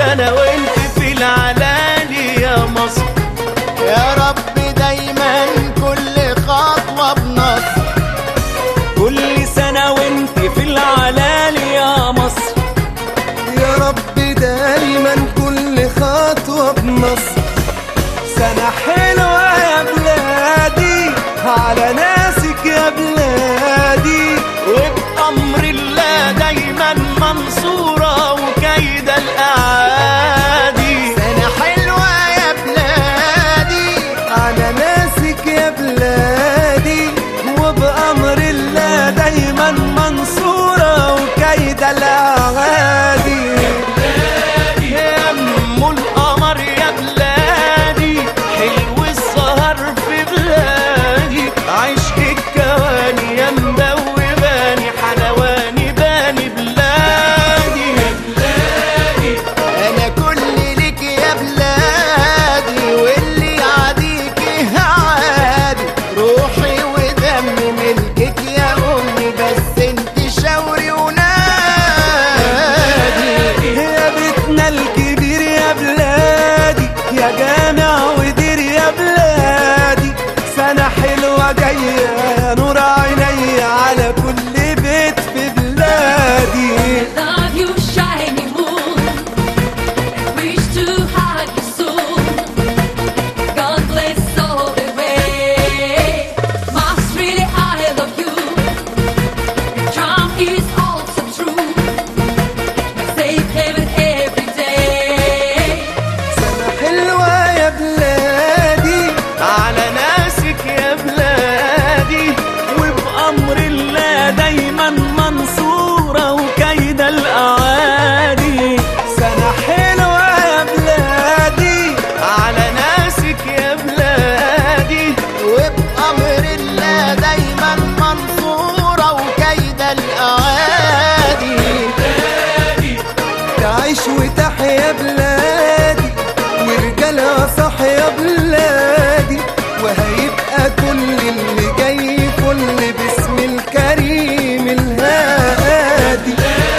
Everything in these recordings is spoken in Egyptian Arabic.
سنة وانت في العلالي يا مصر يا رب دايما كل خطوة بنصر كل سنة وانت في العلالي يا مصر يا رب دايما كل خطوة بنصر سنة حلوة يا بلادي على ناسك يا بلادي وبأمر الله دايما منصورة وكيد الأعادي سنة حلوة يا بلادي على ناسك يا بلادي وبأمر الله دايما منصورة وكيد الأعادي يا أم القمر يا بلادي حلو السهر في بلادي عشق الكواني يا مدوباني حلواني باني بلادي يا بلادي انا كل ليك يا بلادي واللي يعاديك عادي روحي ودمي ملكك يا امي بس انت شاوري ونادي يا بيتنا الكبير يا بلادي يا جامع ودير يا بلادي سنة حلوة جاية يا نور عيني على كل بيت في بلادي Love you, shiny moon. And wish to hug you soon. God bless all the way. Must really, I love you. Your charm is also true. Safe heaven every day. سنة حلوة يا بلادي على ناسك يا بلادي وبأمر الله دايما منصورة وكيد الأعادي سنة حلوة يا بلادي على ناسك يا بلادي وبأمر الله دايما منصورة وكيد الأعادي تعيش وتحيا بلادي ورجالها صح يا بلادي وهيبقى كل اللي جاي فل باسم الكريم الهادي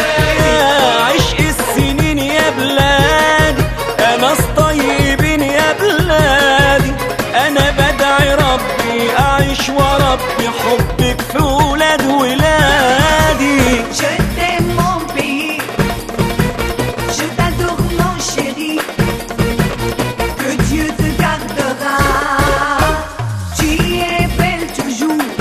يا عشق السنين يا بلادي يا ناس طيبين يا بلادي انا بدعي ربي اعيش وربي حبك في ولاد ولادي Je t'aime mon pays, je t'adore mon chéri, que Dieu te gardera, tu es belle toujours,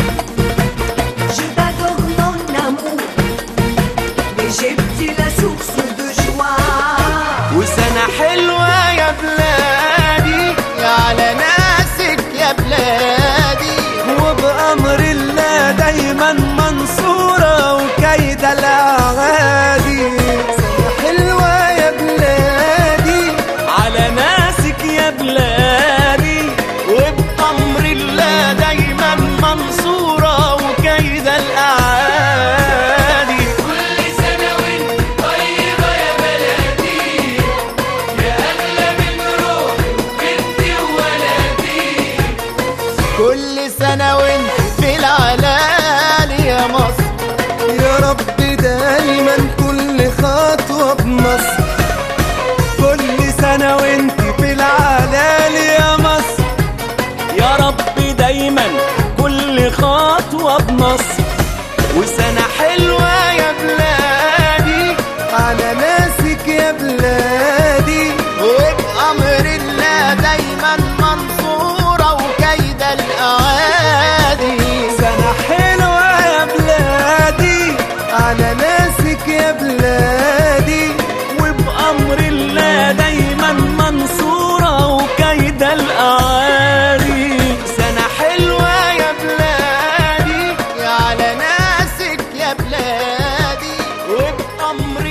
je t'adore mon amour, mais j'ai petit la source de joie. وسنة حلوة يا بلادي على ناسك يا بلادي وبأمر الله دايما منصورة وكيد الأعادي سنة حلوة يا بلادي على ناسك يا بلادي وبأمر الله دايما منصورة وكيد الأعادي كل سنة وانت طيبة يا بلدي يا أغلى من روحي وبنتي وولدي كل سنة وانت في العلالي يا مصر يا رب دايما كل خطوة بمصر كل سنة وانت في العلالي يا مصر يا رب دايما كل خطوة بمصر وسنة حلوة يا بلادي على ناسك يا بلادي وبأمر الله دايما منصورة وكيد الأعادي سنة حلوة يا بلادي على ناسك يا بلادي وبأمر الله دايما منصورة وكيد الأعادي سنة حلوة يا بلادي على ناسك يا بلادي وبأمر